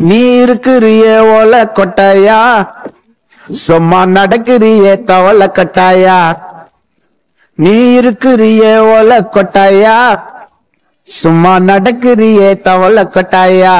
நீ இருக்கிறிய ஓல கொட்டாயா சும்மா நடக்கிறிய தவள கட்டாயா நீ இருக்கிறிய ஓல கொட்டாயா சும்மா நடக்கிறிய தவள கொட்டாயா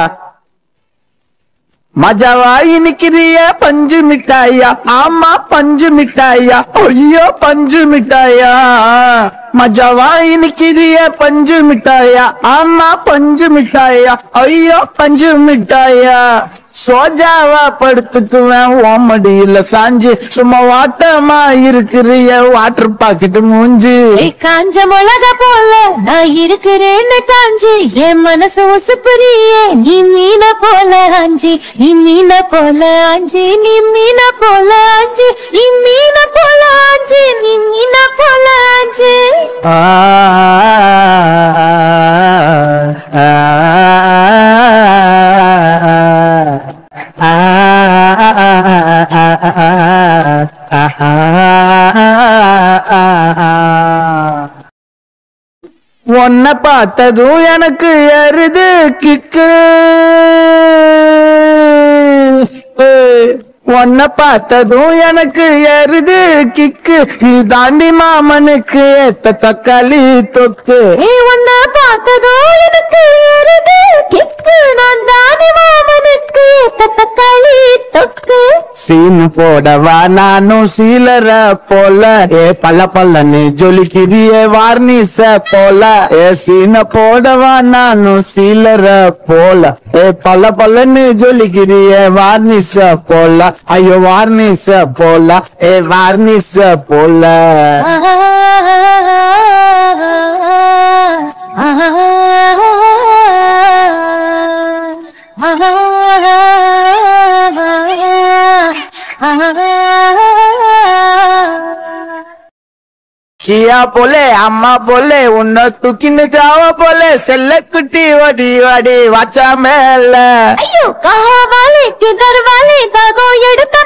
மஜாவாய் நிக்கிறிய பஞ்சு மிட்டாயா ஆமா பஞ்சு மிட்டாயா ஐயோ பஞ்சு மிட்டாயா மஜாவாய் நிக்கிறிய பஞ்சு மிட்டாயா ஆமா பஞ்சு மிட்டாயா ஐயோ பஞ்சு மிட்டாயா சோஜாவா படுத்துக்குவேன் ஓமடியில சாஞ்சு சும்மா வாட்டமா இருக்கிறிய வாட்டர் பாக்கெட் மூஞ்சி ஏய் காஞ்ச மிளகா போல நான் இருக்கிறேன்னு காஞ்சி என் மனசு உசுப்புறியே நீ மீன போல ஆஞ்சி நீ மீன போல ஆஞ்சி நீ மீன போல ஆஞ்சி நீ மீன போல ஆஞ்சி நீ மீன போல ஆஞ்சி ஆ, ஆ, உன்னை பார்த்ததும் எனக்கு எருது கிக்கு ஏய், உன்னை பார்த்ததும் எனக்கு எருது கிக்கு நீ தாண்டி மாமனுக்கு ஏத்த தக்காளி தொக்கு ஏய் உன்ன பார்த்ததோ எனக்கு எருது கிக்கு நான் தானே மாமனுக்கு ஏத்த தக்காளி தொக்கு சீனு போடவா நானும் சீலர போல ஏ பல்ல பல்லன்னு ஜொலிக்கிறிய வார்னிச போல ஏ சீன போடவா நானும் சீலர போல ஏ பல்ல பல்லன்னு ஜொலிக்கிறிய வார்னிச போல ஐயோ வார்னிச போல ஏ வார்னிச போல கியா போலே அம்மா போலே உன்னை தூக்கின்னு ஜாவ போலே செல்ல குட்டி வடி வடி வாச்சா மேல ஐயோ கஹா வாலே கிதர் வாலே தாகோ எடுத்த